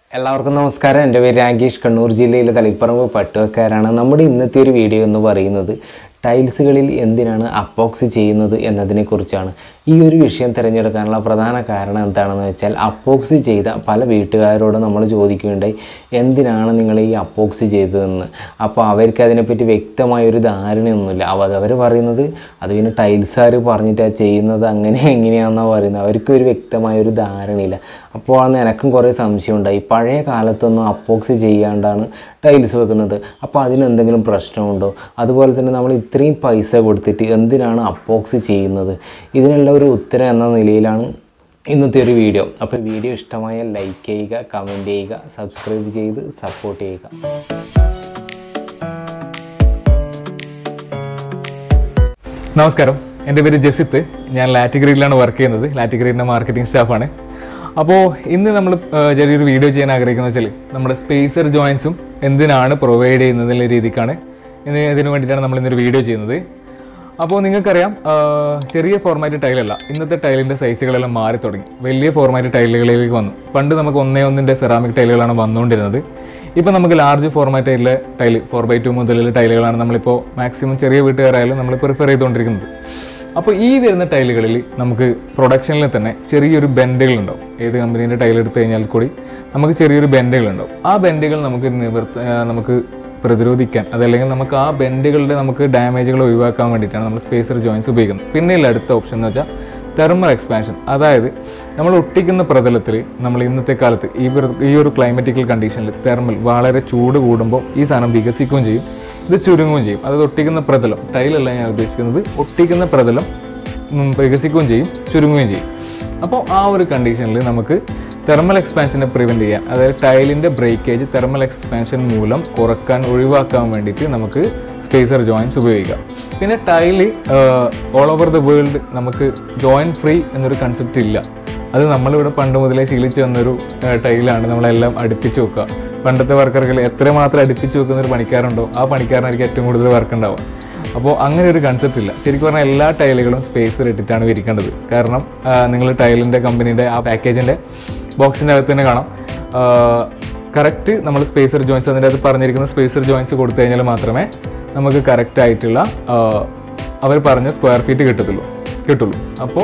എല്ലാവർക്കും നമസ്കാരം എൻ്റെ പേര് രാകേഷ് കണ്ണൂർ ജില്ലയിലെ തളിപ്പറമ്പ് പട്ടുവക്കാരാണ് നമ്മുടെ ഇന്നത്തെ ഒരു വീഡിയോ എന്ന് പറയുന്നത് ടൈൽസുകളിൽ എന്തിനാണ് അപ്പോക്സി ചെയ്യുന്നത് എന്നതിനെക്കുറിച്ചാണ് ഈ ഒരു വിഷയം തിരഞ്ഞെടുക്കാനുള്ള പ്രധാന കാരണം എന്താണെന്ന് വെച്ചാൽ അപ്പോക്സി ചെയ്ത പല വീട്ടുകാരോട് നമ്മൾ ചോദിക്കുകയുണ്ടായി എന്തിനാണ് നിങ്ങൾ ഈ അപ്പോക്സി ചെയ്തതെന്ന് അപ്പോൾ അവർക്ക് അതിനെപ്പറ്റി വ്യക്തമായ ഒരു ധാരണയൊന്നുമില്ല അപ്പോൾ അവർ പറയുന്നത് അത് പിന്നെ ടൈൽസുകാർ പറഞ്ഞിട്ടാണ് ചെയ്യുന്നത് അങ്ങനെ എങ്ങനെയാണെന്നാണ് പറയുന്നത് അവർക്ക് ഒരു വ്യക്തമായ ഒരു ധാരണയില്ല അപ്പോൾ അന്ന് എനക്കും കുറേ സംശയമുണ്ടായി പഴയ കാലത്തൊന്നും അപ്പോക്സി ചെയ്യാണ്ടാണ് ടൈൽസ് വെക്കുന്നത് അപ്പോൾ അതിനെന്തെങ്കിലും പ്രശ്നമുണ്ടോ അതുപോലെ തന്നെ നമ്മൾ ഇത്രയും പൈസ കൊടുത്തിട്ട് എന്തിനാണ് അപ്പോക്സി ചെയ്യുന്നത് ഇതിനുള്ള ഒരു ഉത്തരം എന്ന നിലയിലാണ് ഇന്നത്തെ ഒരു വീഡിയോ അപ്പോൾ വീഡിയോ ഇഷ്ടമായാൽ ലൈക്ക് ചെയ്യുക കമൻറ്റ് ചെയ്യുക സബ്സ്ക്രൈബ് ചെയ്ത് സപ്പോർട്ട് ചെയ്യുക നമസ്കാരം എൻ്റെ പേര് ജസിത്ത് ഞാൻ ലാറ്റിഗ്രേഡിലാണ് വർക്ക് ചെയ്യുന്നത് ലാറ്റിഗ്രേഡിൻ്റെ മാർക്കറ്റിംഗ് സ്റ്റാഫാണ് അപ്പോൾ ഇന്ന് നമ്മൾ ചെറിയൊരു വീഡിയോ ചെയ്യാൻ ആഗ്രഹിക്കുന്നത് വെച്ചാൽ നമ്മുടെ സ്പേസർ ജോയിൻസും എന്തിനാണ് പ്രൊവൈഡ് ചെയ്യുന്നതിൻ്റെ രീതിക്കാണ് ഇന്ന് ഇതിന് വേണ്ടിയിട്ടാണ് നമ്മൾ ഇന്നൊരു വീഡിയോ ചെയ്യുന്നത് അപ്പോൾ നിങ്ങൾക്കറിയാം ആ, ചെറിയ ഫോർമാറ്റ് ടൈലല്ല ഇന്നത്തെ ടൈലിൻ്റെ സൈസുകളെല്ലാം മാറി തുടങ്ങി വലിയ ഫോർമാറ്റ് ടൈലുകളിലേക്ക് വന്നു പണ്ട് നമുക്ക് ഒന്നേ ഒന്നിൻ്റെ സെറാമിക് ടൈലുകളാണ് വന്നുകൊണ്ടിരുന്നത് ഇപ്പോൾ നമുക്ക് ലാർജ് ഫോർമാറ്റായിട്ടുള്ള ടൈല് ഫോർ ബൈ ടു മുതലുള്ള ടൈലുകളാണ് നമ്മളിപ്പോൾ മാക്സിമം ചെറിയ വീട്ടുകാരായാലും നമ്മൾ പ്രിഫർ ചെയ്തുകൊണ്ടിരിക്കുന്നത് അപ്പോൾ ഈ വരുന്ന ടൈലുകളിൽ നമുക്ക് പ്രൊഡക്ഷനിൽ തന്നെ ചെറിയൊരു ബെൻഡുകൾ ഉണ്ടാവും ഏത് കമ്പനീൻ്റെ ടൈൽ എടുത്തു കഴിഞ്ഞാൽ കൂടി നമുക്ക് ചെറിയൊരു ബെൻഡുകൾ ഉണ്ടാവും ആ ബെൻഡുകൾ നമുക്ക് നിവർത്ത ആ, നമുക്ക് പ്രതിരോധിക്കാൻ അതല്ലെങ്കിൽ നമുക്ക് ആ ബെൻഡുകളുടെ നമുക്ക് ഡാമേജുകൾ ഒഴിവാക്കാൻ വേണ്ടിയിട്ടാണ് നമ്മൾ സ്പേസർ ജോയിൻസ് ഉപയോഗിക്കുന്നത് പിന്നെയുള്ള അടുത്ത ഓപ്ഷൻ എന്ന് വെച്ചാൽ തെർമൽ എക്സ്പാൻഷൻ അതായത് നമ്മൾ ഒട്ടിക്കുന്ന പ്രതലത്തിൽ നമ്മൾ ഇന്നത്തെ കാലത്ത് ഈ ഒരു- ഈ ഒരു ക്ലൈമറ്റിക്കൽ കണ്ടീഷനിൽ തെർമൽ വളരെ ചൂട് കൂടുമ്പോൾ ഈ സാധനം വികസിക്കുകയും ചെയ്യും ഇത് ചുരുങ്ങുകയും ചെയ്യും അതായത് ഒട്ടിക്കുന്ന പ്രതലം ടൈലല്ല ഞാൻ ഉദ്ദേശിക്കുന്നത് ഒട്ടിക്കുന്ന പ്രതലം ഉം, വികസിക്കുകയും ചെയ്യും ചുരുങ്ങുകയും ചെയ്യും അപ്പോൾ ആ ഒരു കണ്ടീഷനിൽ നമുക്ക് തെർമൽ എക്സ്പാൻഷനെ പ്രിവെൻറ്റ് ചെയ്യാൻ അതായത് ടൈലിൻ്റെ ബ്രേക്കേജ് തെർമൽ എക്സ്പാൻഷൻ മൂലം കുറക്കാൻ ഒഴിവാക്കാൻ വേണ്ടിയിട്ട് നമുക്ക് സ്പേസർ ജോയിൻസ് ഉപയോഗിക്കാം പിന്നെ tile all over the world നമുക്ക് ജോയിൻറ്റ് ഫ്രീ എന്നൊരു കൺസെപ്റ്റ് ഇല്ല അത് നമ്മളിവിടെ പണ്ട് മുതലേ ശീലിച്ചു വന്നൊരു ആ, ടൈലാണ് നമ്മളെല്ലാം അടുപ്പിച്ച് വെക്കുക പണ്ടത്തെ വർക്കറുകൾ എത്രമാത്രം അടുപ്പിച്ച് വെക്കുന്ന ഒരു പണിക്കാരുണ്ടോ ആ പണിക്കാരനായിരിക്കും ഏറ്റവും കൂടുതൽ വർക്ക് ഉണ്ടാവുക അപ്പോൾ അങ്ങനെ ഒരു കൺസെപ്റ്റ് ഇല്ല ശരിക്കും പറഞ്ഞാൽ എല്ലാ ടൈലുകളും സ്പേസ് ഇട്ടിട്ടാണ് വിരിക്കേണ്ടത് കാരണം നിങ്ങൾ ടൈലിൻ്റെ കമ്പനീൻ്റെ ആ പാക്കേജിൻ്റെ ബോക്സിൻ്റെ അകത്ത് തന്നെ കാണാം കറക്റ്റ് നമ്മൾ സ്പേസർ ജോയിൻസ് അതിൻ്റെ അകത്ത് പറഞ്ഞിരിക്കുന്ന സ്പേസർ ജോയിൻസ് കൊടുത്തു കഴിഞ്ഞാൽ മാത്രമേ നമുക്ക് കറക്റ്റ് ആയിട്ടുള്ള അവർ പറഞ്ഞ സ്ക്വയർ ഫീറ്റ് കിട്ടത്തുള്ളൂ കിട്ടുള്ളൂ അപ്പോൾ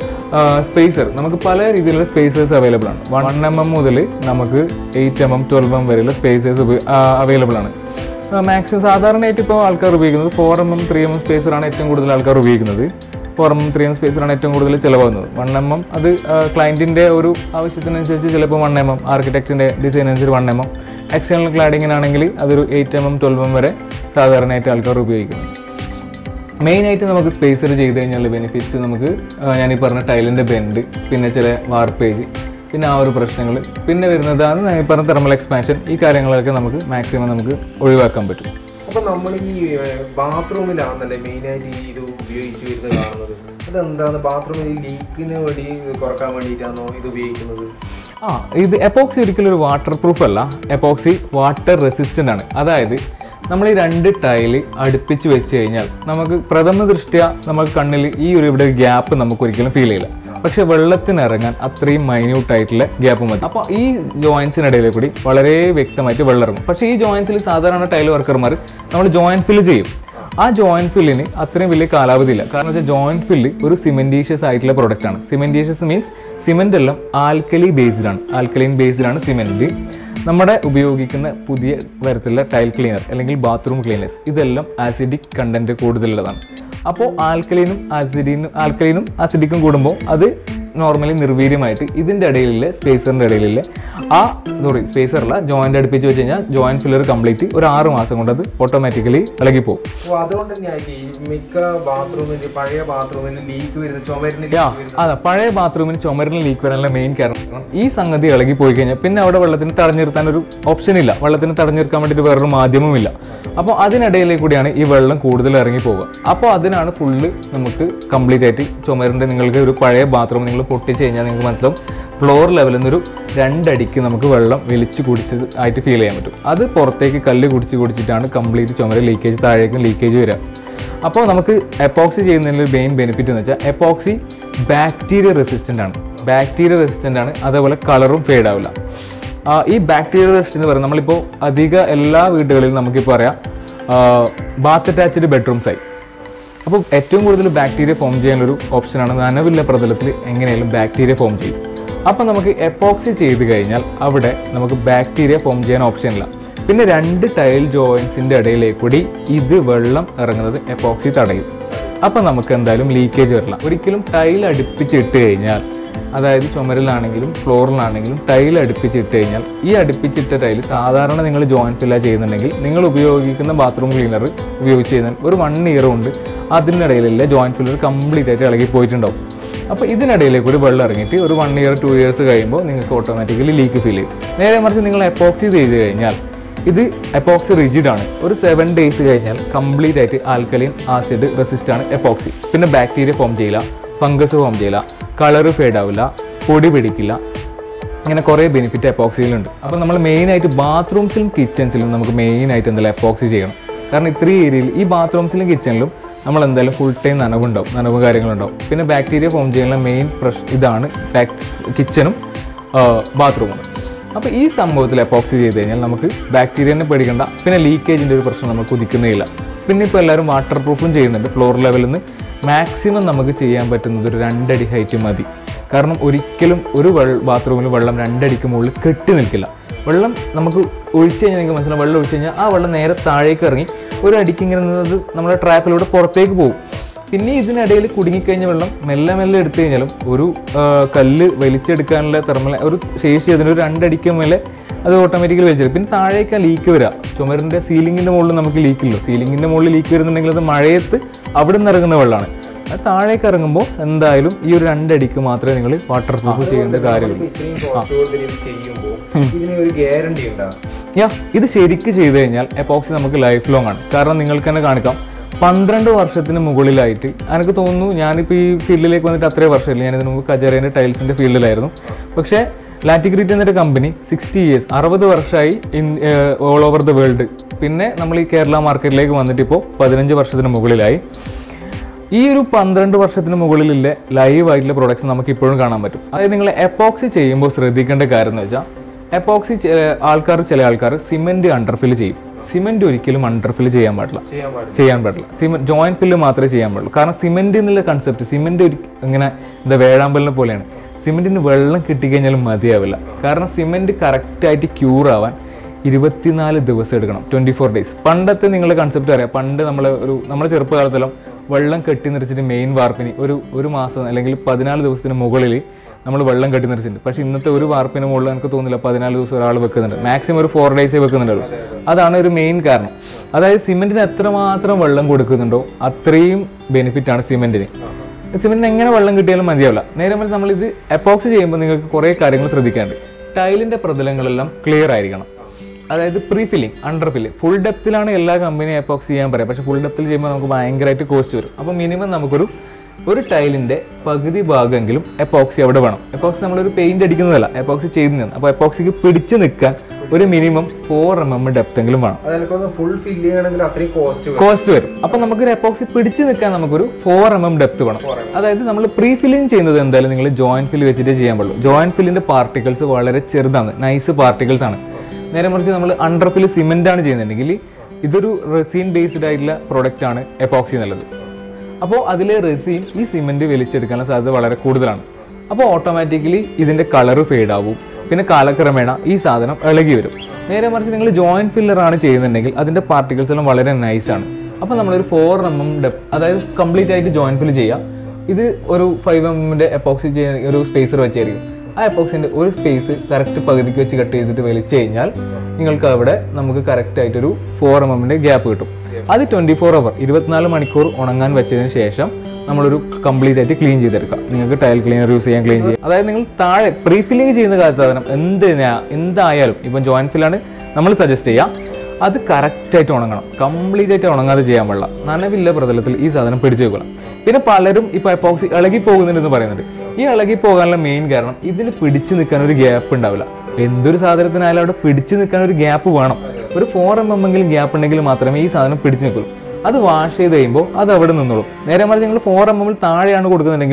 സ്പേസർ നമുക്ക് പല രീതിയിലുള്ള സ്പേസേഴ്സ് അവൈലബിൾ ആണ് വൺ എം എം മുതൽ നമുക്ക് eight M M twelve M M spacers available ആണ് മാക്സിമം സാധാരണയായിട്ട് ഇപ്പോൾ ആൾക്കാർ ഉപയോഗിക്കുന്നത് four M M three M M സ്പേസറാണ് ഏറ്റവും കൂടുതൽ ആൾക്കാർ ഉപയോഗിക്കുന്നത് four M M three M സ്പേസറാണ് ഏറ്റവും കൂടുതൽ ചിലവാകുന്നത് വൺ എം എം അത് ക്ലയൻറ്റിൻ്റെ ഒരു ആവശ്യത്തിനനുസരിച്ച് ചിലപ്പോൾ വൺ എം എം ആർക്കിടെക്റ്റിൻ്റെ ഡിസൈൻ അനുസരിച്ച് വൺ എം എം എക്സ്റ്റേണൽ ക്ലാഡിങ്ങിനാണെങ്കിൽ അതൊരു eight M M twelve M വരെ സാധാരണയായിട്ട് ആൾക്കാർ ഉപയോഗിക്കുന്നു മെയിനായിട്ട് നമുക്ക് സ്പേസർ ചെയ്ത് കഴിഞ്ഞാൽ ബെനിഫിറ്റ്സ് നമുക്ക് ആ, ഞാൻ ഈ പറഞ്ഞ ടൈലിൻ്റെ ബെൻഡ് പിന്നെ ചില വാർപ്പേജ് പിന്നെ ആ ഒരു പ്രശ്നങ്ങൾ പിന്നെ വരുന്നതാണ് ഞാൻ ഈ പറഞ്ഞ തെർമൽ എക്സ്പാൻഷൻ ഈ കാര്യങ്ങളൊക്കെ നമുക്ക് മാക്സിമം നമുക്ക് ഒഴിവാക്കാൻ പറ്റും അപ്പൊ നമ്മൾ ഈ ബാത്റൂമിലാണല്ലേ മെയിനായിട്ട് ഈ ഇത് ഉപയോഗിച്ച് വരുന്നത് കാണുന്നത് അതെന്താണ് ബാത്റൂമിൽ ലീക്കിന് വേണ്ടി കുറക്കാൻ വേണ്ടിയിട്ടാണോ ഇത് ഉപയോഗിക്കുന്നത് ആ ഇത് എപ്പോക്സി ഒരിക്കലും ഒരു വാട്ടർ പ്രൂഫ് അല്ല എപ്പോക്സി വാട്ടർ റെസിസ്റ്റൻ്റ് ആണ് അതായത് നമ്മൾ ഈ രണ്ട് ടൈല് അടുപ്പിച്ച് വെച്ച് കഴിഞ്ഞാൽ നമുക്ക് പ്രഥമ ദൃഷ്ട്യ നമുക്ക് കണ്ണിൽ ഈ ഒരു ഇവിടെ ഗ്യാപ്പ് നമുക്ക് ഒരിക്കലും ഫീൽ ചെയ്യില്ല പക്ഷെ വെള്ളത്തിന് ഇറങ്ങാൻ അത്രയും മൈന്യൂട്ട് ആയിട്ടുള്ള ഗ്യാപ്പ് മതി അപ്പോൾ ഈ ജോയിൻസിനിടയിൽ കൂടി വളരെ വ്യക്തമായിട്ട് വെള്ളം ഇറങ്ങും പക്ഷേ ഈ ജോയിൻസിൽ സാധാരണ ടൈൽ വർക്കർമാർ നമ്മൾ ജോയിൻറ്റ് ഫില്ല് ചെയ്യും ആ ജോയിന്റ് ഫില്ലിന് അത്രയും വലിയ കാലാവധി ഇല്ല കാരണം വെച്ചാൽ ജോയിന്റ് ഫില്ല് ഒരു സിമെന്റീഷ്യസ് ആയിട്ടുള്ള പ്രൊഡക്റ്റ് ആണ് സിമെന്റീഷ്യസ് മീൻസ് സിമെന്റ് എല്ലാം ആൽക്കലി ബേസ്ഡ് ആണ് ആൽക്കലൈൻ ബേസ്ഡ് ആണ് സിമെന്റ് നമ്മുടെ ഉപയോഗിക്കുന്ന പുതിയ തരത്തിലുള്ള ടൈൽ ക്ലീനർ അല്ലെങ്കിൽ ബാത്റൂം ക്ലീനേഴ്സ് ഇതെല്ലാം ആസിഡിക് കണ്ടന്റ് കൂടുതലുള്ളതാണ് അപ്പോൾ ആൽക്കലൈനും ആസിഡിനും ആൽക്കലൈനും ആസിഡിക്കും കൂടുമ്പോൾ അത് നോർമലി നിർവീര്യമായിട്ട് ഇതിൻ്റെ ഇടയിലുള്ള സ്പേസറിൻ്റെ ഇടയിലുള്ള ആ സോറി സ്പേസറല്ല ജോയിൻ്റ് അടുപ്പിച്ച് വെച്ച് കഴിഞ്ഞാൽ ജോയിൻറ്റ് ഫില്ലർ കംപ്ലീറ്റ് ഒരു ആറ് മാസം കൊണ്ട് അത് ഓട്ടോമാറ്റിക്കലി ഇളകിപ്പോകും അപ്പോൾ അതുകൊണ്ട് തന്നെയായിരിക്കും ഈ മിക്ക ബാത്റൂമിൽ പഴയ ബാത്റൂമിൽ ലീക്ക് വരുന്നത് ചുമരിന് യാ ലീക്ക് വരുന്നത് അതെ പഴയ ബാത്റൂമിന് ചുമരിന് ലീക്ക് വരാനുള്ള മെയിൻ കാരണം ഈ സംഗതി ഇളകി പോയി കഴിഞ്ഞാൽ പിന്നെ അവിടെ വെള്ളത്തിന് തടഞ്ഞു നിർത്താൻ ഒരു ഓപ്ഷൻ ഇല്ല വെള്ളത്തിന് തടഞ്ഞു നിർത്താൻ വേണ്ടിയിട്ട് വേറൊരു മാധ്യമവും ഇല്ല അപ്പോൾ അതിനിടയിലേക്ക് കൂടിയാണ് ഈ വെള്ളം കൂടുതൽ ഇറങ്ങി പോവുക അപ്പോൾ അതിനാണ് ഫുള്ള് നമുക്ക് കംപ്ലീറ്റ് ആയിട്ട് ചുമരിൻ്റെ നിങ്ങൾക്ക് ഒരു പഴയ ബാത്റൂം നിങ്ങൾ പൊട്ടിച്ച് കഴിഞ്ഞാൽ നിങ്ങൾക്ക് മനസ്സിലാവും ഫ്ലോർ ലെവലിൽ നിന്നൊരു രണ്ടടിക്ക് നമുക്ക് വെള്ളം വലിച്ചു കുടിച്ച് ആയിട്ട് ഫീൽ ചെയ്യാൻ പറ്റും അത് പുറത്തേക്ക് കല്ല് കുടിച്ച് കുടിച്ചിട്ടാണ് കംപ്ലീറ്റ് ചുമര ലീക്കേജ് താഴേക്കും ലീക്കേജ് വരിക അപ്പോൾ നമുക്ക് എപ്പോക്സി ചെയ്യുന്നതിൽ മെയിൻ ബെനിഫിറ്റ് എന്ന് വെച്ചാൽ എപ്പോക്സി ബാക്ടീരിയ റെസിസ്റ്റൻ്റ് ആണ് ബാക്ടീരിയ റെസിസ്റ്റൻ്റ് ആണ് അതേപോലെ കളറും ഫെയ്ഡ് ആവില്ല ആ, ഈ ബാക്ടീരിയൽ റെസ്റ്റ് എന്ന് പറയുന്നത് നമ്മളിപ്പോൾ അധിക എല്ലാ വീടുകളിലും നമുക്കിപ്പോൾ അറിയാം ബാത്ത് അറ്റാച്ച്ഡ് ബെഡ്റൂംസ് ആയി അപ്പോൾ ഏറ്റവും കൂടുതൽ ബാക്ടീരിയ ഫോം ചെയ്യാനൊരു ഓപ്ഷനാണ് നനവില്ല പ്രതലത്തിൽ എങ്ങനെയാലും ബാക്ടീരിയ ഫോം ചെയ്യും അപ്പോൾ നമുക്ക് എപ്പോക്സി ചെയ്ത് കഴിഞ്ഞാൽ അവിടെ നമുക്ക് ബാക്ടീരിയ ഫോം ചെയ്യാൻ ഓപ്ഷൻ ഇല്ല പിന്നെ രണ്ട് ടൈൽ ജോയിൻസിൻ്റെ ഇടയിലേക്ക് കൂടി ഇത് വെള്ളം ഇറങ്ങുന്നത് എപ്പോക്സി തടയും അപ്പോൾ നമുക്ക് എന്തായാലും ലീക്കേജ് വരില്ല ഒരിക്കലും ടൈൽ അടുപ്പിച്ചിട്ട് കഴിഞ്ഞാൽ അതായത് ചുമരിലാണെങ്കിലും ഫ്ലോറിലാണെങ്കിലും ടൈൽ അടുപ്പിച്ചിട്ട് കഴിഞ്ഞാൽ ഈ അടുപ്പിച്ചിട്ട ടൈൽ സാധാരണ നിങ്ങൾ ജോയിൻ ഫില്ല ചെയ്യുന്നുണ്ടെങ്കിൽ നിങ്ങൾ ഉപയോഗിക്കുന്ന ബാത്റൂം ക്ലീനർ ഉപയോഗിച്ച് കഴിഞ്ഞാൽ ഒരു വൺ ഇയർ കൊണ്ട് അതിനിടയിലുള്ള ജോയിൻ ഫില്ലർ കംപ്ലീറ്റ് ആയിട്ട് ഇളകി പോയിട്ടുണ്ടാവും അപ്പോൾ ഇതിനിടയിലേക്ക് കൂടി വെള്ളം ഇറങ്ങിയിട്ട് ഒരു വൺ ഇയർ ടു ഇയേഴ്സ് കഴിയുമ്പോൾ നിങ്ങൾക്ക് ഓട്ടോമാറ്റിക്കലി ലീക്ക് ഫീൽ ചെയ്യും നേരെ മറിച്ച് നിങ്ങൾ എപ്പോക്സി ചെയ്ത് കഴിഞ്ഞാൽ ഇത് എപ്പോക്സി റിജിഡ് ആണ് ഒരു സെവൻ ഡേയ്സ് കഴിഞ്ഞാൽ കംപ്ലീറ്റ് ആയിട്ട് ആൽക്കലിൻ ആസിഡ് റെസിസ്റ്റ് ആണ് എപ്പോക്സി പിന്നെ ബാക്ടീരിയ ഫോം ചെയ്യില്ല ഫംഗസ് ഫോം ചെയ്യില്ല കളറ് ഫേഡ് ആവില്ല പൊടി പിടിക്കില്ല ഇങ്ങനെ കുറേ ബെനിഫിറ്റ് എപ്പോക്സിയിലുണ്ട് അപ്പോൾ നമ്മൾ മെയിനായിട്ട് ബാത്റൂംസിലും കിച്ചൺസിലും നമുക്ക് മെയിനായിട്ട് എന്തായാലും എപ്പോക്സി ചെയ്യണം കാരണം ഇത്രയും ഏരിയയിൽ ഈ ബാത്റൂംസിലും കിച്ചണിലും നമ്മൾ എന്തായാലും ഫുൾ ടൈം നനവുണ്ടാവും നനവ് കാര്യങ്ങളുണ്ടാവും പിന്നെ ബാക്ടീരിയ ഫോം ചെയ്യാനുള്ള മെയിൻ പ്രശ്നം ഇതാണ് കിച്ചണും ബാത്റൂമും അപ്പോൾ ഈ സംഭവത്തിൽ എപ്പോക്സി ചെയ്ത് കഴിഞ്ഞാൽ നമുക്ക് ബാക്ടീരിയനെ പേടിക്കണ്ട പിന്നെ ലീക്കേജിൻ്റെ ഒരു പ്രശ്നം നമുക്ക് ഉദിക്കുന്നില്ല പിന്നെ ഇപ്പോൾ എല്ലാവരും വാട്ടർ പ്രൂഫും ചെയ്യുന്നുണ്ട് ഫ്ലോർ ലെവലിൽ നിന്ന് മാക്സിമം നമുക്ക് ചെയ്യാൻ പറ്റുന്നത് ഒരു രണ്ടടി ഹൈറ്റ് മതി കാരണം ഒരിക്കലും ഒരു വെള്ള ബാത്റൂമിൽ വെള്ളം രണ്ടടിക്ക് മുകളിൽ കെട്ടി നിൽക്കില്ല വെള്ളം നമുക്ക് ഒഴിച്ചു കഴിഞ്ഞാൽ നിങ്ങൾക്ക് മനസ്സിലാവും വെള്ളം ഒഴിച്ചു കഴിഞ്ഞാൽ ആ വെള്ളം നേരെ താഴേക്ക് ഇറങ്ങി ഒരു അടിക്ക് ഇങ്ങനെ നിന്നത് നമ്മുടെ ട്രാപ്പിലൂടെ പുറത്തേക്ക് പോകും പിന്നെ ഇതിനിടയിൽ കുടുങ്ങിക്കഴിഞ്ഞ വെള്ളം മെല്ലെ മെല്ലെ എടുത്തു കഴിഞ്ഞാലും ഒരു ആ, കല്ല് വലിച്ചെടുക്കാനുള്ള തെർമൽ ഒരു ശേഷി അതിന് ഒരു രണ്ടടിക്ക് മേലെ അത് ഓട്ടോമാറ്റിക്കലി വലിച്ചെടുക്കും പിന്നെ താഴേക്ക് ലീക്ക് വരിക ചുമരിൻ്റെ സീലിങ്ങിൻ്റെ മുകളിൽ നമുക്ക് ലീക്കില്ലോ സീലിങ്ങിൻ്റെ മുകളിൽ ലീക്ക് വരുന്നുണ്ടെങ്കിൽ അത് മഴയത്ത് അവിടെ നിന്ന് ഇറങ്ങുന്ന വെള്ളമാണ് അത് താഴേക്ക് ഇറങ്ങുമ്പോൾ എന്തായാലും ഈ ഒരു രണ്ടടിക്ക് മാത്രമേ നിങ്ങൾ വാട്ടർ പ്രൂഫ് ചെയ്യേണ്ട കാര്യമുള്ളൂ ഇത്രയും കോസ്റ്റ് കൊടുത്തിട്ട് ഇത് ചെയ്യുമ്പോൾ ഇതിന് ഒരു ഗ്യാരണ്ടി ഉണ്ടാ യാ ഇത് ശരിക്ക് ചെയ്ത് കഴിഞ്ഞാൽ എപ്പോക്സി നമുക്ക് ലൈഫ് ലോങ് ആണ് കാരണം നിങ്ങൾക്ക് തന്നെ കാണിക്കാം പന്ത്രണ്ട് വർഷത്തിന് മുകളിലായിട്ട് എനിക്ക് തോന്നുന്നു ഞാനിപ്പോൾ ഈ ഫീൽഡിലേക്ക് വന്നിട്ട് അത്രയും വർഷമില്ല ഞാൻ ഇതിനു മുമ്പ് കജേറേൻ്റെ ടൈൽസിൻ്റെ ഫീൽഡിലായിരുന്നു പക്ഷേ ലാറ്റിഗ്രിറ്റ് എന്നൊരു കമ്പനി സിക്സ്റ്റി ഇയേഴ്സ് അറുപത് വർഷമായി in all over the world പിന്നെ നമ്മൾ ഈ കേരള മാർക്കറ്റിലേക്ക് വന്നിട്ട് ഇപ്പോൾ പതിനഞ്ച് വർഷത്തിന് മുകളിലായി ഈ ഒരു പന്ത്രണ്ട് വർഷത്തിന് മുകളിലുള്ള ലൈവ് ആയിട്ടുള്ള പ്രൊഡക്ട്സ് നമുക്ക് ഇപ്പോഴും കാണാൻ പറ്റും അതായത് നിങ്ങൾ എപ്പോക്സി ചെയ്യുമ്പോൾ ശ്രദ്ധിക്കേണ്ട കാര്യം എന്ന് വെച്ചാൽ എപ്പോക്സി ആൾക്കാർ ചില ആൾക്കാർ സിമെന്റ് അണ്ടർഫിൽ ചെയ്യും സിമെന്റ് ഒരിക്കലും അണ്ടർഫിൽ ചെയ്യാൻ പാടില്ല ചെയ്യാൻ പാടില്ല ചെയ്യാൻ പാടില്ല സിമെന്റ് ജോയിന്റ് ഫില്ല് മാത്രമേ ചെയ്യാൻ പാടുള്ളൂ കാരണം സിമെന്റ് എന്നുള്ള കൺസെപ്റ്റ് സിമെന്റ് ഒരു ഇങ്ങനെ എന്താ വേഴാമ്പലിനെ പോലെയാണ് സിമെന്റിന് വെള്ളം കിട്ടിക്കഴിഞ്ഞാലും മതിയാവില്ല കാരണം സിമെന്റ് കറക്റ്റായിട്ട് ക്യൂർ ആവാൻ ഇരുപത്തിനാല് ദിവസം എടുക്കണം ട്വന്റി ഫോർ ഡേയ്സ് പണ്ടത്തെ നിങ്ങളുടെ കൺസെപ്റ്റ് അറിയാം പണ്ട് നമ്മൾ ഒരു നമ്മുടെ ചെറുപ്പകാലത്തെല്ലാം വെള്ളം കെട്ടി നിറച്ചിട്ട് മെയിൻ വാർപ്പിന് ഒരു ഒരു മാസം അല്ലെങ്കിൽ പതിനാല് ദിവസത്തിന് മുകളിൽ നമ്മൾ വെള്ളം കെട്ടി നിറച്ചിട്ടുണ്ട് പക്ഷെ ഇന്നത്തെ ഒരു വാർപ്പിന് മുകളിൽ എനിക്ക് തോന്നുന്നില്ല പതിനാല് ദിവസം ഒരാൾ വെക്കുന്നുണ്ട് മാക്സിമം ഒരു ഫോർ ഡേയ്സേ വെക്കുന്നുണ്ടല്ലോ അതാണ് ഒരു മെയിൻ കാരണം അതായത് സിമെന്റിന് എത്രമാത്രം വെള്ളം കൊടുക്കുന്നുണ്ടോ അത്രയും ബെനിഫിറ്റ് ആണ് സിമെന്റിന് സിമെന്റിന് എങ്ങനെ വെള്ളം കിട്ടിയാലും മതിയാവില്ല നേരെ മറിച്ച് നമ്മളിത് എപ്പോക്സ് ചെയ്യുമ്പോൾ നിങ്ങൾക്ക് കുറേ കാര്യങ്ങൾ ശ്രദ്ധിക്കാനുണ്ട് ടൈലിന്റെ പ്രതലങ്ങളെല്ലാം ക്ലിയർ ആയിരിക്കണം അതായത് pre filling under filling full ഡെപ്തിലാണ് എല്ലാ കമ്പനിയും എപ്പോക്സ് ചെയ്യാൻ പറയാം പക്ഷേ ഫുൾ ഡെപ്തിൽ ചെയ്യുമ്പോൾ നമുക്ക് ഭയങ്കരമായിട്ട് കോസ്റ്റ് വരും അപ്പോൾ മിനിമം നമുക്കൊരു ഒരു ടൈലിന്റെ പകുതി ഭാഗമെങ്കിലും എപ്പോക്സി അവിടെ വേണം എപ്പോക്സി നമ്മളൊരു പെയിന്റ് അടിക്കുന്നതല്ല എപ്പോക്സി ചെയ്യുന്നതാണ് അപ്പോൾ എപ്പോക്സിക്ക് പിടിച്ചു നിൽക്കാൻ ഒരു minimum four M M depth എങ്കിലും വേണം അത് എനിക്കൊന്ന് ഫുൾ ഫില്ല് ചെയ്യണമെങ്കിൽ അത്രയും കോസ്റ്റ് വരും കോസ്റ്റ് വരും അപ്പൊ നമുക്കൊരു എപ്പോക്സി പിടിച്ചു നിൽക്കാൻ നമുക്കൊരു ഫോർ എം എം ഡെപ്ത് വേണം അതായത് നമ്മൾ പ്രീ ഫില്ലിംഗ് ചെയ്യുന്നത് എന്തായാലും നിങ്ങൾ ജോയിന്റ് ഫില്ല് വെച്ചിട്ടേ ചെയ്യാൻ പാടുള്ളൂ ജോയിന്റ് ഫില്ലിന്റെ പാർട്ടിക്കിൾസ് വളരെ ചെറുതാണ് നൈസ് പാർട്ടിക്കിൾസ് ആണ് നേരെ മറിച്ച് നമ്മൾ അണ്ടർ ഫില്ല് സിമെന്റ് ആണ് ചെയ്യുന്നുണ്ടെങ്കിൽ ഇതൊരു റെസീൻ ബേസ്ഡ് ആയിട്ടുള്ള പ്രൊഡക്റ്റ് ആണ് എപ്പോക്സി എന്നുള്ളത് അപ്പോൾ അതിലെ റെസീൻ ഈ സിമെന്റ് വലിച്ചെടുക്കാനുള്ള സാധ്യത വളരെ കൂടുതലാണ് അപ്പോൾ ഓട്ടോമാറ്റിക്കലി ഇതിന്റെ കളർ ഫെയ്ഡ് ആവും പിന്നെ കാലക്രമേണ ഈ സാധനം ഇളകി വരും നേരെ മറിച്ച് നിങ്ങൾ ജോയിന്റ് ഫില്ലർ ആണ് ചെയ്യുന്നുണ്ടെങ്കിൽ അതിന്റെ പാർട്ടിക്കിൾസ് എല്ലാം വളരെ നൈസ് ആണ് അപ്പോൾ നമ്മളൊരു ഫോർ എം എം ഡെപ് അതായത് കംപ്ലീറ്റ് ആയിട്ട് ജോയിന്റ് ഫില്ല് ചെയ്യാം ഇത് ഒരു ഫൈവ് എം എമ്മിന്റെ എപ്പോക്സി ചെയ്യാൻ ഒരു സ്പേസർ വെച്ചായിരിക്കും ആ എപ്പോക്സിന്റെ ഒരു സ്പേസ് കറക്റ്റ് പകുതിക്ക് വെച്ച് കട്ട് ചെയ്തിട്ട് വലിച്ചു കഴിഞ്ഞാൽ നിങ്ങൾക്ക് അവിടെ നമുക്ക് കറക്റ്റ് ആയിട്ടൊരു ഫോർ എം എമ്മിന്റെ ഗ്യാപ്പ് കിട്ടും അത് ട്വന്റി ഫോർ അവർ ഇരുപത്തിനാല് മണിക്കൂർ ഉണങ്ങാൻ വെച്ചതിന് ശേഷം നമ്മളൊരു കംപ്ലീറ്റ് ആയിട്ട് ക്ലീൻ ചെയ്തെടുക്കാം നിങ്ങൾക്ക് ടൈൽ ക്ലീനർ യൂസ് ചെയ്യാൻ ക്ലീൻ ചെയ്യാം അതായത് നിങ്ങൾ താഴെ പ്രീ ഫില്ലിംഗ് ചെയ്യുന്ന കാലത്ത് സാധനം എന്ത് എന്തായാലും ഇപ്പം ജോയിന്റ് ഫില്ലാണ് നമ്മൾ സജസ്റ്റ് ചെയ്യാം അത് കറക്റ്റായിട്ട് ഉണങ്ങണം കംപ്ലീറ്റ് ആയിട്ട് ഉണങ്ങാതെ ചെയ്യാൻ പാടില്ല നനവില്ല പ്രതലത്തിൽ ഈ സാധനം പിടിച്ചു വെക്കണം പിന്നെ പലരും ഇപ്പൊ എപ്പോക്സി ഇളകി പോകുന്നുണ്ടെന്ന് പറയുന്നുണ്ട് ഈ ഇളകി പോകാനുള്ള മെയിൻ കാരണം ഇതിന് പിടിച്ചു നിൽക്കാൻ ഒരു ഗ്യാപ്പ് ഉണ്ടാവില്ല എന്തൊരു സാധനത്തിനായാലും അവിടെ പിടിച്ചു നിൽക്കാൻ ഒരു ഗ്യാപ്പ് വേണം ഒരു ഫോർ എം എം എങ്കിലും ഗ്യാപ്പ് ഉണ്ടെങ്കിൽ മാത്രമേ ഈ സാധനം പിടിച്ചു നിൽക്കുള്ളൂ അത് വാഷ് ചെയ്ത് കഴിയുമ്പോൾ അത് അവിടെ നിന്നോളും നേരെ മറിച്ച് നിങ്ങൾ ഫോർ എം എമ്മിൽ താഴെയാണ് കൊടുക്കുന്നുണ്ടെങ്കിൽ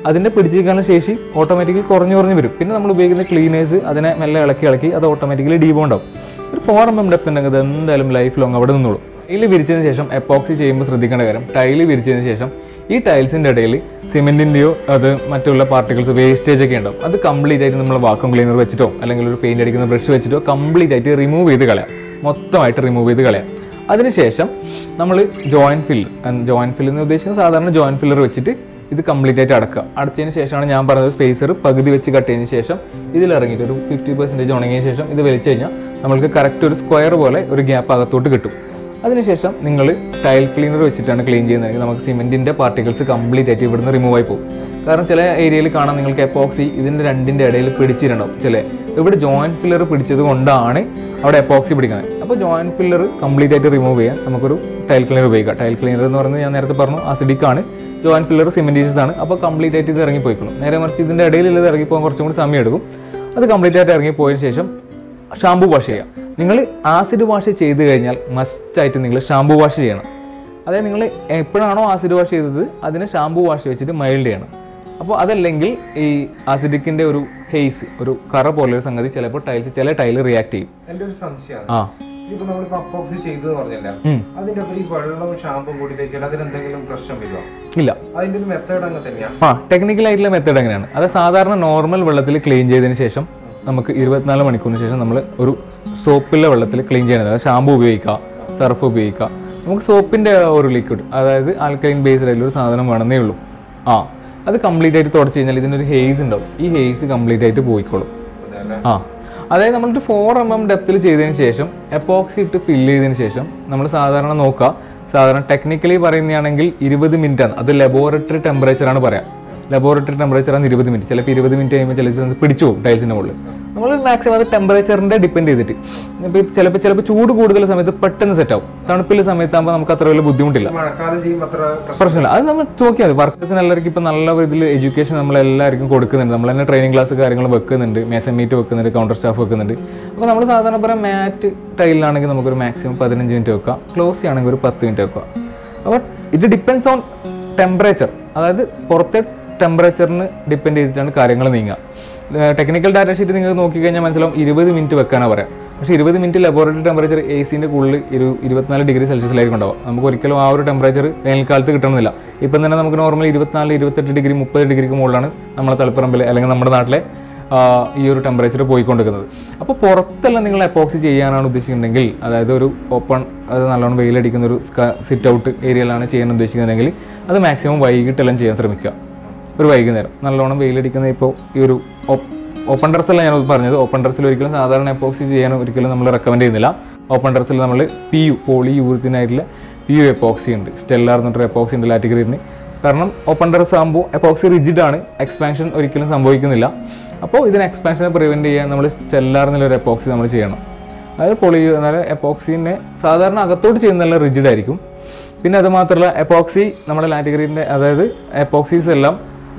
അതിൻ്റെ പിടിച്ചിരിക്കാനുള്ള ശേഷി ഓട്ടോമാറ്റിക്കലി കുറഞ്ഞു കുറഞ്ഞ് വരും പിന്നെ നമ്മൾ ഉപയോഗിക്കുന്ന ക്ലീനേഴ്സ് അതിനെ മെല്ലെ ഇളക്കി ഇളക്കി അത് ഓട്ടോമാറ്റിക്കലി ഡീബോണ്ട് ആവും ഒരു ഫോർ എം എം ഡെപ്ത് ഉണ്ടെങ്കിൽ അത് എന്തായാലും ലൈഫ് ലോങ് അവിടെ നിന്നോളും ടൈല് വിരിച്ചതിന് ശേഷം എപ്പോക്സി ചെയ്യുമ്പോൾ ശ്രദ്ധിക്കേണ്ട കാര്യം ടൈല് വിരിച്ചതിന് ശേഷം ഈ ടൈൽസിൻ്റെ ഇടയിൽ സിമെൻറ്റിൻ്റെയോ അത് മറ്റുള്ള പാർട്ടിക്കിൾസ് വേസ്റ്റേജ് ഒക്കെ ഉണ്ടാവും അത് കംപ്ലീറ്റ് ആയിട്ട് നമ്മൾ വാക്വം ക്ലീനർ വെച്ചിട്ടോ അല്ലെങ്കിൽ ഒരു പെയിൻറ് അടിക്കുന്ന ബ്രഷ് വെച്ചിട്ടോ കംപ്ലീറ്റ് ആയിട്ട് റിമൂവ് ചെയ്ത് കളയാം മൊത്തമായിട്ട് റിമൂവ് ചെയ്ത് കളയാം അതിനുശേഷം നമ്മൾ ജോയിൻറ്റ് ഫില്ലർ ജോയിൻറ്റ് ഫില്ലർ എന്ന് ഉദ്ദേശിക്കുന്നത് സാധാരണ ജോയിൻറ്റ് ഫില്ലർ വെച്ചിട്ട് ഇത് കംപ്ലീറ്റ് ആയിട്ട് അടക്കുക അടച്ചതിന് ശേഷമാണ് ഞാൻ പറഞ്ഞത് സ്പേസർ പകുതി വെച്ച് കട്ട് ചെയ്തതിന് ശേഷം ഇതിൽ ഇറങ്ങിയിട്ട് ഒരു ഫിഫ്റ്റി പെർസെൻറ്റേജ് ഉണങ്ങിയ ശേഷം ഇത് വലിച്ചു കഴിഞ്ഞാൽ നമ്മൾക്ക് കറക്റ്റ് ഒരു സ്ക്വയർ പോലെ ഒരു ഗ്യാപ്പ് അകത്തോട്ട് കിട്ടും അതിനുശേഷം നിങ്ങൾ ടൈൽ ക്ലീനർ വെച്ചിട്ടാണ് ക്ലീൻ ചെയ്യുന്നതെങ്കിൽ നമുക്ക് സിമെൻറ്റിൻ്റെ പാർട്ടിക്കിൾസ് കംപ്ലീറ്റ് ആയിട്ട് ഇവിടുന്ന് റിമൂവ് ആയി പോകും കാരണം ചില ഏരിയയിൽ കാണാൻ നിങ്ങൾക്ക് എപ്പോക്സി ഇതിൻ്റെ രണ്ടിൻ്റെ ഇടയിൽ പിടിച്ചിട്ടുണ്ടാവും ചില ഇവിടെ ജോയിൻറ്റ് ഫില്ലർ പിടിച്ചത് കൊണ്ടാണ് അവിടെ എപ്പോക്സി പിടിക്കുന്നത് അപ്പോൾ ജോയിൻറ്റ് ഫില്ലർ കംപ്ലീറ്റ് ആയിട്ട് റിമൂവ് ചെയ്യാൻ നമുക്കൊരു ടൈൽ ക്ലീനർ ഉപയോഗിക്കാം ടൈൽ ക്ലീനർ എന്ന് പറയുന്നത് ഞാൻ നേരത്തെ പറഞ്ഞു acidic ആണ് ജോയിൻറ്റ് ഫില്ലർ സിമെൻറ്റീസസ് ആണ് അപ്പോൾ കംപ്ലീറ്റ് ആയിട്ട് ഇത് ഇറങ്ങിപ്പോയിക്കണം നേരെ മറിച്ച് ഇതിൻ്റെ ഇടയിലുള്ളത് ഇറങ്ങിപ്പോകാൻ കുറച്ചും കൂടി സമയം എടുക്കും അത് കംപ്ലീറ്റ് ആയിട്ട് ഇറങ്ങിപ്പോയതിന് ശേഷം ഷാമ്പു വാഷ് ചെയ്യാം നിങ്ങൾ ആസിഡ് വാഷ് ചെയ്ത് കഴിഞ്ഞാൽ മസ്റ്റായിട്ട് നിങ്ങൾ ഷാമ്പു വാഷ് ചെയ്യണം അതായത് നിങ്ങൾ എപ്പോഴാണോ ആസിഡ് വാഷ് ചെയ്തത് അതിനെ ഷാമ്പു വാഷ് വെച്ചിട്ട് മൈൽഡ് ചെയ്യണം അപ്പോൾ അതല്ലെങ്കിൽ ഈ ആസിഡിക്കിൻ്റെ ഒരു ഹെയ്സ് ഒരു കറ പോലെ ഒരു സംഗതി ചിലപ്പോൾ ടൈൽസ് ചില ടൈൽ റിയാക്ട് ചെയ്യും എന്റെ ഒരു സംശയമാണ് ആ ഇതിപ്പോ നമ്മളിപ്പോ അപ്പോക്സി ചെയ്തു പറഞ്ഞല്ല ഉം. അതിന്റെ ഒപ്പം ഈ വെള്ളവും ഷാമ്പും കൂടി തേച്ചാൽ അതിനെന്തെങ്കിലും പ്രശ്നം വരുമോ ഇല്ല അതിന്റെ ഒരു മെത്തേഡ് അങ്ങനെ തന്നെയാ ആ ടെക്നിക്കൽ ആയിട്ടുള്ള മെത്തേഡ് എങ്ങനെയാണ് അത് സാധാരണ നോർമൽ വെള്ളത്തിൽ ക്ലീൻ ചെയ്തതിന് ശേഷം നമുക്ക് ഇരുപത്തിനാല് മണിക്കൂറിന് ശേഷം നമ്മൾ ഒരു സോപ്പിലെ വെള്ളത്തിൽ ക്ലീൻ ചെയ്യണത് അതായത് ഷാമ്പു ഉപയോഗിക്കുക സർഫ് ഉപയോഗിക്കുക നമുക്ക് സോപ്പിൻ്റെ ഒരു ലിക്വിഡ് അതായത് ആൽക്കലൈൻ ബേസ്ഡ് ആയിട്ടുള്ള ഒരു സാധനം വേണമെന്നേ ഉള്ളൂ ആ അത് കംപ്ലീറ്റ് ആയിട്ട് തുടച്ച് കഴിഞ്ഞാൽ ഇതിനൊരു ഹെയ്സ് ഉണ്ടാവും ഈ ഹെയ്സ് കംപ്ലീറ്റ് ആയിട്ട് പോയിക്കോളും അതെല്ലേ ആ അതായത് നമ്മളൊരു ഫോർ എം എം ഡെപ്തിൽ ചെയ്തതിന് ശേഷം എപ്പോക്സി ഇട്ട് ഫില്ല് ചെയ്തതിന് ശേഷം നമ്മൾ സാധാരണ നോക്കുക സാധാരണ ടെക്നിക്കലി പറയുന്നതാണെങ്കിൽ ഇരുപത് മിനിറ്റ് ആണ് അത് ലബോറട്ടറി ടെമ്പറേച്ചർ ആണ് പറയാം ലബോറട്ടറി ടെമ്പറേച്ചർ ആണ് ഇരുപത് മിനിറ്റ് ചിലപ്പോൾ ഇരുപത് മിനിറ്റ് കഴിയുമ്പോൾ ചില പിടിച്ചു പോകും ടൈൽസിൻ്റെ മുകളിൽ നമ്മൾ മാക്സിമം അത് ടെമ്പറേച്ചറിൻ്റെ ഡിപ്പെൻഡ് ചെയ്തിട്ട് ഇപ്പോൾ ചിലപ്പോൾ ചിലപ്പോൾ ചൂട് കൂടുതൽ സമയത്ത് പെട്ടെന്ന് സെറ്റ് ആവും തണുപ്പിലെ സമയത്താകുമ്പോൾ നമുക്ക് അത്ര വലിയ ബുദ്ധിമുട്ടില്ല മഴക്കാലം ചെയ്യുമ്പോൾ അത്ര പ്രശ്നം പ്രശ്നമില്ല അത് നമ്മൾ നോക്കിയാൽ മതി വർക്കേഴ്സിന് എല്ലാവർക്കും ഇപ്പം നല്ല ഇതിൽ എഡ്യൂക്കേഷൻ നമ്മൾ എല്ലാവർക്കും കൊടുക്കുന്നുണ്ട് നമ്മൾ തന്നെ ട്രെയിനിങ് ക്ലാസ് കാര്യങ്ങൾ വെക്കുന്നുണ്ട് മേസൻ മീറ്റ് വെക്കുന്നുണ്ട് കൗണ്ടർ സ്റ്റാഫ് വെക്കുന്നുണ്ട് അപ്പോൾ നമ്മൾ സാധാരണ പറയാം മാറ്റ് ടൈലിലാണെങ്കിൽ നമുക്കൊരു മാക്സിമം പതിനഞ്ച് മിനിറ്റ് വെക്കാം ക്ലോസ് ആണെങ്കിൽ ഒരു പത്ത് മിനിറ്റ് വെക്കാം അപ്പോൾ ഇത് ഡിപ്പെൻസ് ഓൺ ടെമ്പറേച്ചർ അതായത് പുറത്തെ ടെമ്പറേച്ചറിന് ഡിപ്പെൻഡ് ചെയ്തിട്ടാണ് കാര്യങ്ങൾ നീങ്ങുക ടെക്നിക്കൽ ഡാറ്റ ഷീറ്റ് നിങ്ങൾ നോക്കിക്കഴിഞ്ഞാൽ മനസ്സിലാവും ഇരുപത് മിനിറ്റ് വെക്കാനാണ് പറയാം പക്ഷേ ഇരുപത് മിനിറ്റ് ലബോറട്ടറി ടെമ്പറേച്ചർ എ സിൻ്റെ കൂടുതൽ ഇരു ഇരുപത്തിനാല് ഡിഗ്രി സെൽഷ്യസിലായിരിക്കും ഉണ്ടാവും നമുക്ക് ഒരിക്കലും ആ ഒരു ടെമ്പറേച്ചർ വേനൽക്കാലത്ത് കിട്ടണമെന്നില്ല ഇപ്പം തന്നെ നമുക്ക് നോർമൽ ഇരുപത്തിനാല് ഇരുപത്തെട്ട് ഡിഗ്രി മുപ്പത് ഡിഗ്രിക്ക് മുകളിലാണ് നമ്മുടെ തലപ്പറമ്പിൽ അല്ലെങ്കിൽ നമ്മുടെ നാട്ടിലെ ആ, ഈ ഒരു ടെമ്പറേച്ചർ പോയിക്കൊണ്ടിരിക്കുന്നത് അപ്പോൾ പുറത്തെല്ലാം നിങ്ങൾ എപ്പോക്സി ചെയ്യാനാണ് ഉദ്ദേശിക്കുന്നുണ്ടെങ്കിൽ അതായത് ഒരു ഓപ്പൺ അത് നല്ലോണം വെയിലടിക്കുന്ന ഒരു സിറ്റ് ഔട്ട് ഏരിയയിലാണ് ചെയ്യാൻ ഉദ്ദേശിക്കുന്നുണ്ടെങ്കിൽ അത് മാക്സിമം വൈകിട്ടെല്ലാം ചെയ്യാൻ ശ്രമിക്കുക ഒരു വൈകുന്നേരം നല്ലോണം വെയിലടിക്കുന്ന ഇപ്പോൾ ഈ ഒരു ഓപ്പൺ ഡ്രസ്സല്ല ഞാൻ പറഞ്ഞത് ഓപ്പൺ ഡ്രസ്സിൽ ഒരിക്കലും സാധാരണ എപ്പോക്സി ചെയ്യാൻ ഒരിക്കലും നമ്മൾ റെക്കമെൻഡ് ചെയ്യുന്നില്ല ഓപ്പൺ ഡ്രസ്സിൽ നമ്മൾ പി യു പോളി യൂറിത്തിനായിട്ടുള്ള പി യു എപ്പോക്സി ഉണ്ട് സ്റ്റെല്ലാർ എന്നിട്ടൊരു എപ്പോക്സി ഉണ്ട് ലാറ്റിഗ്രീന് കാരണം ഓപ്പൺ ഡ്രസ് ആകുമ്പോൾ എപ്പോക്സി റിജിഡ് ആണ് എക്സ്പാൻഷൻ ഒരിക്കലും സംഭവിക്കുന്നില്ല അപ്പോൾ ഇതിന് എക്സ്പാൻഷനെ പ്രിവെൻറ്റ് ചെയ്യാൻ നമ്മൾ സ്റ്റെല്ലാർ എന്നുള്ളൊരു എപ്പോക്സി നമ്മൾ ചെയ്യണം അതായത് പൊളി എന്നാൽ എപ്പോക്സിനെ സാധാരണ അകത്തോട്ട് ചെയ്യുന്നതെല്ലാം റിജിഡ് ആയിരിക്കും പിന്നെ അത് മാത്രമല്ല എപ്പോക്സി നമ്മുടെ ലാറ്റിഗ്രീൻ്റെ അതായത് എപ്പോക്സീസ് എല്ലാം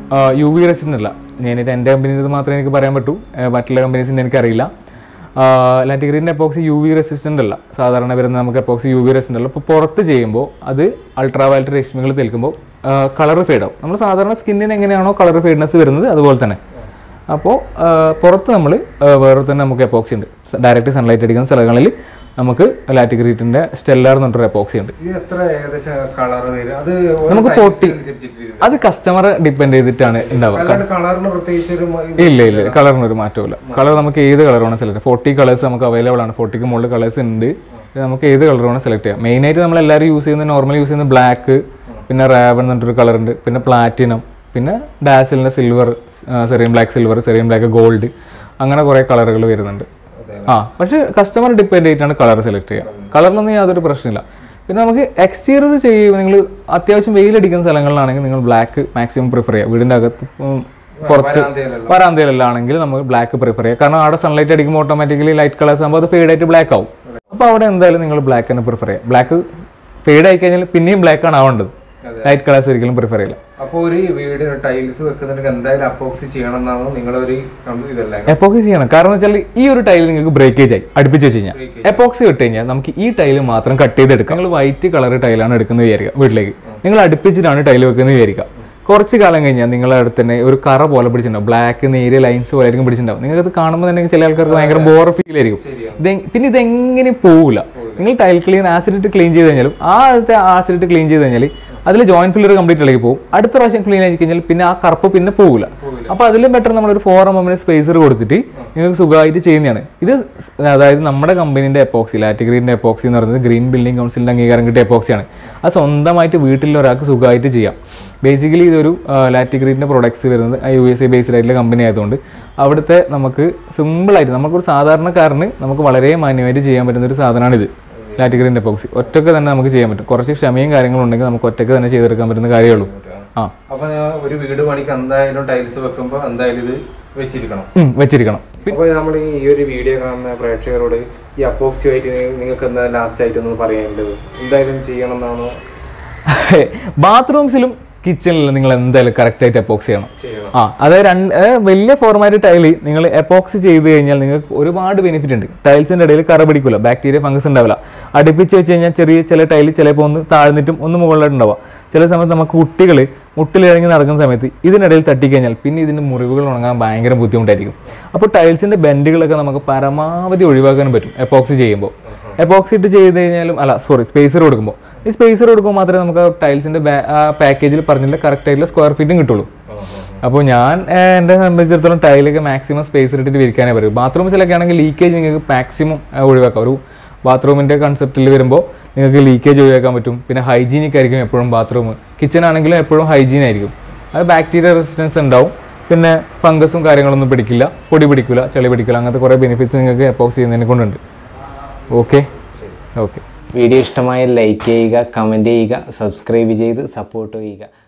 യു വി റെസിസ്റ്റൻ്റ് അല്ല ഞാനിത് എൻ്റെ കമ്പനീത് മാത്രമേ എനിക്ക് പറയാൻ പറ്റൂ ഏഹ് മറ്റുള്ള കമ്പനീസിൻ്റെ എനിക്കറിയില്ല ലാറ്റിഗ്രീൻ്റെ എപ്പോക്സി യു വി റെസിസ്റ്റൻ്റ് അല്ല സാധാരണ വരുന്ന നമുക്ക് എപ്പോക്സി യു വി റെസിസ്റ്റൻ്റ് അല്ല അപ്പോൾ പുറത്ത് ചെയ്യുമ്പോൾ അത് അൾട്രാവയലറ്റ് രശ്മികൾ തേൽക്കുമ്പോൾ കളർ ഫെയ്ഡ് ആവും നമ്മൾ സാധാരണ സ്കിന്നിന് എങ്ങനെയാണോ കളർ ഫെയ്ഡ്നെസ് വരുന്നത് അതുപോലെ തന്നെ അപ്പോൾ പുറത്ത് നമ്മൾ വേറെ തന്നെ നമുക്ക് എപ്പോക്സി ഉണ്ട് ഡയറക്റ്റ് സൺലൈറ്റ് അടിക്കുന്ന സ്ഥലങ്ങളിൽ നമുക്ക് ലാറ്റിഗ്രീറ്റിൻ്റെ സ്റ്റെല്ലാർ എന്ന് പറഞ്ഞൊരു എപ്പോക്സി ഉണ്ട് ഇത് എത്ര ഏകദേശം കളർ വരും അത് നമുക്ക് 40 അനുസരിച്ചിട്ട് വരും. അത് കസ്റ്റമർ ഡിപ്പെൻഡ് ചെയ്തിട്ടാണ് ഉണ്ടാവുക അല്ലാണ്ട് കളറിന് പ്രത്യേകിച്ച് ഒരു മ- ഇത് ഇല്ല ഇല്ല കളറിന് ഒരു മാറ്റമില്ല കളർ നമുക്ക് ഏത് കളർ വേണം സെലക്ട് ഫോർട്ടി കളേഴ്സ് നമുക്ക് അവൈലബിൾ ആണ് ഫോർട്ടിക്ക് മുകളിൽ കളേഴ്സ് ഉണ്ട് ഇത് നമുക്ക് ഏത് കളർ വേണം സെലക്ട് ചെയ്യാം മെയിനായിട്ട് നമ്മൾ എല്ലാവരും യൂസ് ചെയ്യുന്ന നോർമൽ യൂസ് ചെയ്യുന്ന ബ്ലാക്ക് പിന്നെ റാവൻ എന്ന് പറഞ്ഞൊരു കളർ ഉണ്ട് പിന്നെ പ്ലാറ്റിനം പിന്നെ ഡാസിലിൻ്റെ സിൽവർ സെറിയൻ ബ്ലാക്ക് സിൽവർ സെറിയൻ ബ്ലാക്ക് ഗോൾഡ് അങ്ങനെ കുറേ കളറുകൾ വരുന്നുണ്ട് ആ പക്ഷേ കസ്റ്റമർ ഡിപ്പെൻഡ് ചെയ്തിട്ടാണ് കളർ സെലക്ട് ചെയ്യുക കളറിലൊന്നും യാതൊരു പ്രശ്നമില്ല പിന്നെ നമുക്ക് എക്സ്റ്റീരിയർ ചെയ്യുമ്പോൾ നിങ്ങൾ അത്യാവശ്യം വെയിലടിക്കുന്ന സ്ഥലങ്ങളിലാണെങ്കിൽ നിങ്ങൾ ബ്ലാക്ക് മാക്സിമം പ്രിഫർ ചെയ്യുക വീടിൻ്റെ അകത്ത് ഉം, പുറത്ത് വരാന്തയിലല്ല. വരാന്തയിലാണെങ്കിൽ നമുക്ക് ബ്ലാക്ക് പ്രിഫർ ചെയ്യാം കാരണം അവിടെ സൺലൈറ്റ് അടിക്കുമ്പോൾ ഓട്ടോമാറ്റിക്കലി ലൈറ്റ് കളേഴ്സ് ആകുമ്പോൾ അത് ഫെയ്ഡ് ആയിട്ട് ബ്ലാക്ക് ആവും അപ്പോൾ അവിടെ എന്തായാലും നിങ്ങൾ ബ്ലാക്ക് തന്നെ പ്രിഫർ ചെയ്യാം ബ്ലാക്ക് ഫെയ്ഡ് ആയി കഴിഞ്ഞാൽ പിന്നെയും ബ്ലാക്ക് ആണ് ആവേണ്ടത് ലൈറ്റ് കളേഴ്സ് ഒരിക്കലും പ്രിഫർ ചെയ്യില്ല അപ്പൊ ഒരു വീടിന് ടൈൽസ് വെക്കുന്നുണ്ടെങ്കിൽ എന്തായാലും അപ്പോക്സി ചെയ്യണം എന്നാണ് നിങ്ങളൊരു കം- ഇതല്ലേ എപ്പോക്സി ചെയ്യണം കാരണം വെച്ചാൽ ഈ ഒരു ടൈൽ നിങ്ങൾക്ക് ബ്രേക്കേജ് ആയി അടുപ്പിച്ച് വെച്ച് കഴിഞ്ഞാൽ എപ്പോക്സി ഇട്ട് കഴിഞ്ഞാൽ നമുക്ക് ഈ ടൈൽ മാത്രം കട്ട് ചെയ്തെടുക്കാം നിങ്ങൾ വൈറ്റ് കളർ ടൈലാണ് എടുക്കുന്നത് വിചാരിക്കുക വീട്ടിലേക്ക് നിങ്ങൾ അടുപ്പിച്ചിട്ടാണ് ടൈൽ വെക്കുന്നത് വിചാരിക്കുക കുറച്ച് കാലം കഴിഞ്ഞാൽ നിങ്ങളുടെ അടുത്ത് തന്നെ ഒരു കറ പോലെ പിടിച്ചിട്ടുണ്ടാവും ബ്ലാക്ക് നേരിയ ലൈൻസ് പോലെ ആയിരിക്കും പിടിച്ചിട്ടുണ്ടാവും നിങ്ങൾക്ക് അത് കാണുമ്പോൾ തന്നെ ചില ആൾക്കാർക്ക് ഭയങ്കര ബോർ ഫീൽ ആയിരിക്കും ഇത് പിന്നെ ഇതെങ്ങനെ പോവില്ല നിങ്ങൾ ടൈൽ ക്ലീൻ ആസിഡ് ഇട്ട് ക്ലീൻ ചെയ്ത് കഴിഞ്ഞാലും ആ അടുത്ത ആസിഡ് ഇട്ട് ക്ലീൻ ചെയ്ത് കഴിഞ്ഞാൽ അതിൽ ജോയിന്റ് ഫില്ലർ കംപ്ലീറ്റ് ഇളകി പോകും അടുത്ത പ്രാവശ്യം ക്ലീൻ ആയി കഴിഞ്ഞാൽ പിന്നെ ആ കറുപ്പ് പിന്നെ പോകില്ല അപ്പോൾ അതിലും ബെറ്റർ നമ്മളൊരു ഫോർ എം എമ്മിന് സ്പേസർ കൊടുത്തിട്ട് നിങ്ങൾക്ക് സുഖമായിട്ട് ചെയ്യുന്നതാണ് ഇത് സ് അതായത് നമ്മുടെ കമ്പനീൻ്റെ എപ്പോക്സി ലാറ്റിഗ്രീൻ്റെ എപ്പോക്സി എന്ന് പറയുന്നത് ഗ്രീൻ ബിൽഡിംഗ് കൗൺസിലിൻ്റെ അംഗീകാരം കിട്ടിയ എപ്പോക്സിയാണ് അത് സ്വന്തമായിട്ട് വീട്ടിൽ ഒരാൾക്ക് സുഖമായിട്ട് ചെയ്യാം ബേസിക്കലി ഇതൊരു ലാറ്റിഗ്രീൻ്റെ പ്രൊഡക്ട്സ് വരുന്നത് യു എസ് എ ബേസ്ഡ് ആയിട്ടുള്ള കമ്പനി ആയതുകൊണ്ട് അവിടുത്തെ നമുക്ക് സിമ്പിളായിട്ട് നമുക്കൊരു സാധാരണക്കാരന് നമുക്ക് വളരെ മാന്യമായിട്ട് ചെയ്യാൻ പറ്റുന്ന ഒരു സാധനമാണിത് ലാറ്റിഗ്രീൻ്റെ എപ്പോക്സി ഒറ്റയ്ക്ക് തന്നെ നമുക്ക് ചെയ്യാൻ പറ്റും കുറച്ച് ക്ഷമയും കാര്യങ്ങളും ഉണ്ടെങ്കിൽ നമുക്ക് ഒറ്റയ്ക്ക് തന്നെ ചെയ്തെടുക്കാൻ പറ്റുന്ന കാര്യമേ ഉള്ളൂ ആ അപ്പൊ ഞാൻ ഒരു വീട് പണിക്ക് എന്തായാലും ടൈൽസ് വെക്കുമ്പോൾ എന്തായാലും ഇത് വെച്ചിരിക്കണം ഉം, വെച്ചിരിക്കണം അപ്പോൾ നമ്മൾ ഈ ഒരു വീഡിയോ കാണുന്ന പ്രേക്ഷകരോട് ഈ അപ്പോക്സിയുമായിട്ട് നിങ്ങൾക്ക് എന്താ ലാസ്റ്റ് ആയിട്ട് ഒന്ന് പറയാനുള്ളത് എന്തായാലും ചെയ്യണം എന്നാണോ ബാത്റൂംസിലും കിച്ചണിലും നിങ്ങൾ എന്തായാലും കറക്റ്റായിട്ട് എപ്പോക്സ് ചെയ്യണം ചെയ്യണം ആ അതായത് രണ്ട് ഏ, വലിയ ഫോർമാറ്റ് ടൈല് നിങ്ങൾ എപ്പോക്സ് ചെയ്ത് കഴിഞ്ഞാൽ നിങ്ങൾക്ക് ഒരുപാട് ബെനിഫിറ്റ് ഉണ്ട് ടൈൽസിന്റെ ഇടയിൽ കറ പിടിക്കില്ല ബാക്ടീരിയ ഫംഗസ് ഉണ്ടാവില്ല അടുപ്പിച്ച് വെച്ച് കഴിഞ്ഞാൽ ചെറിയ ചില ടൈല് ചിലപ്പോൾ ഒന്ന് താഴ്ന്നിട്ടും ഒന്ന് മുകളിലായിട്ട് ഉണ്ടാവാം ചില സമയത്ത് നമുക്ക് കുട്ടികൾ മുട്ടിലിറങ്ങി നടക്കുന്ന സമയത്ത് ഇതിനിടയിൽ തട്ടിക്കഴിഞ്ഞാൽ പിന്നെ ഇതിന്റെ മുറിവുകൾ ഉണങ്ങാൻ ഭയങ്കര ബുദ്ധിമുട്ടായിരിക്കും അപ്പോൾ ടൈൽസിന്റെ ബെൻഡുകളൊക്കെ നമുക്ക് പരമാവധി ഒഴിവാക്കാൻ പറ്റും എപ്പോക്സി ചെയ്യുമ്പോൾ എപ്പോക്സി ഇട്ട് ചെയ്ത് കഴിഞ്ഞാലും അല്ല സോറി സ്പേസർ കൊടുക്കുമ്പോൾ ഈ സ്പേസർ കൊടുക്കുമ്പോൾ മാത്രമേ നമുക്ക് ടൈൽസിന്റെ പാക്കേജിൽ പറഞ്ഞില്ല കറക്റ്റ് ആയിട്ടുള്ള സ്ക്വയർ ഫീറ്റും കിട്ടുള്ളൂ അപ്പോൾ ഞാൻ ഏഹ്, എന്നെ സംബന്ധിച്ചിടത്തോളം ടൈലൊക്കെ മാക്സിമം സ്പേസ് ഇട്ടിട്ട് വിരിക്കാനേ പറയും ബാത്റൂംസിലൊക്കെ ആണെങ്കിൽ ലീക്കേജ് നിങ്ങൾക്ക് മാക്സിമം ഒഴിവാക്കാം ഒരു ബാത്റൂമിൻ്റെ കൺസെപ്റ്റിൽ വരുമ്പോൾ നിങ്ങൾക്ക് ലീക്കേജ് ഒഴിവാക്കാൻ പറ്റും പിന്നെ ഹൈജീനിക് ആയിരിക്കും എപ്പോഴും ബാത്റൂം കിച്ചൺ ആണെങ്കിലും എപ്പോഴും ഹൈജീൻ ആയിരിക്കും അത് ബാക്ടീരിയ റെസിസ്റ്റൻസ് ഉണ്ടാവും പിന്നെ ഫംഗസും കാര്യങ്ങളൊന്നും പിടിക്കില്ല പൊടി പിടിക്കില്ല ചെളി പിടിക്കില്ല അങ്ങനത്തെ കുറേ ബെനിഫിറ്റ്സ് നിങ്ങൾക്ക് എപ്പോക്സ് ചെയ്യുന്നതിനെ കൊണ്ടുണ്ട് ഓക്കെ ഓക്കെ വീഡിയോ ഇഷ്ടമായ ലൈക്ക് ചെയ്യുക കമൻറ്റ് ചെയ്യുക സബ്സ്ക്രൈബ് ചെയ്ത് സപ്പോർട്ട് ചെയ്യുക